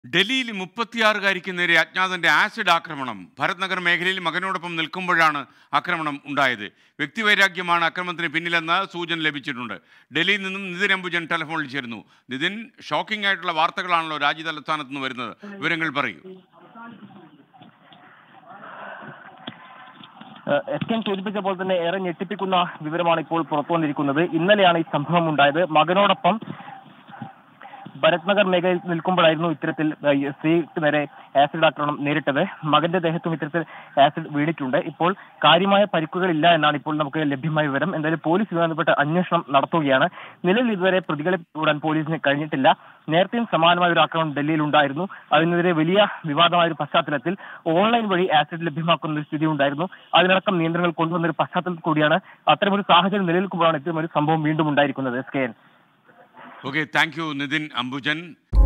ഡൽഹിയിൽ മുപ്പത്തിയാറുകാരിക്ക് നേരെ അജ്ഞാതന്റെ ആസിഡ് ആക്രമണം ഭരത് നഗർ മേഖലയിൽ മകനോടൊപ്പം നിൽക്കുമ്പോഴാണ് ആക്രമണം ഉണ്ടായത് വ്യക്തിവൈരാഗ്യമാണ് ആക്രമണത്തിന് പിന്നിലെന്ന് സൂചന ലഭിച്ചിട്ടുണ്ട് ഡൽഹിയിൽ നിന്നും നിതിൻ അംബുജൻ ടെലിഫോണിൽ ചേരുന്നു നിതിൻ ഷോക്കിംഗ് ആയിട്ടുള്ള വാർത്തകളാണല്ലോ രാജ്യ തലസ്ഥാനത്ത് നിന്ന് വരുന്നത് വിവരങ്ങൾ പറയൂ എസ് കെ സൂചിപ്പിച്ച പോലെ തന്നെ ഏറെ ഞെട്ടിപ്പിക്കുന്ന വിവരമാണ് ഇപ്പോൾ പുറത്തു വന്നിരിക്കുന്നത് ഇന്നലെയാണ് ഈ സംഭവം ഉണ്ടായത് മകനോടൊപ്പം ഭരത് നഗർ മേഖലയിൽ നിൽക്കുമ്പോഴായിരുന്നു ഇത്തരത്തിൽ ഏഹ്, ഈ സ്ത്രീക്ക് നേരെ ആസിഡ് ആക്രമണം നേരിട്ടത് മകന്റെ ദേഹത്തും ഇത്തരത്തിൽ ആസിഡ് വീണിട്ടുണ്ട് ഇപ്പോൾ കാര്യമായ പരിക്കുകളില്ല എന്നാണ് ഇപ്പോൾ നമുക്ക് ലഭ്യമായ വിവരം എന്തായാലും പോലീസ് ഇതുമായി ബന്ധപ്പെട്ട് അന്വേഷണം നടത്തുകയാണ് നിലവിൽ ഇതുവരെ പ്രതികളെ കൂടാൻ പോലീസിന് കഴിഞ്ഞിട്ടില്ല നേരത്തെയും സമാനമായ ഒരു ആക്രമണം ഡൽഹിയിൽ ഉണ്ടായിരുന്നു അതിനെതിരെ വലിയ വിവാദമായ ഒരു പശ്ചാത്തലത്തിൽ ഓൺലൈൻ വഴി ആസിഡ് ലഭ്യമാക്കുന്ന ഒരു സ്ഥിതി ഉണ്ടായിരുന്നു അതിനടക്കം നിയന്ത്രണങ്ങൾ കൊണ്ടുവന്ന ഒരു പശ്ചാത്തലത്തിൽ കൂടിയാണ് അത്തരമൊരു സാഹചര്യം നിലനിൽക്കുമ്പോഴാണ് ഇത്തരം ഒരു സംഭവം വീണ്ടും ഉണ്ടായിരിക്കുന്നത് S K N okay thank you Nithin Ambujan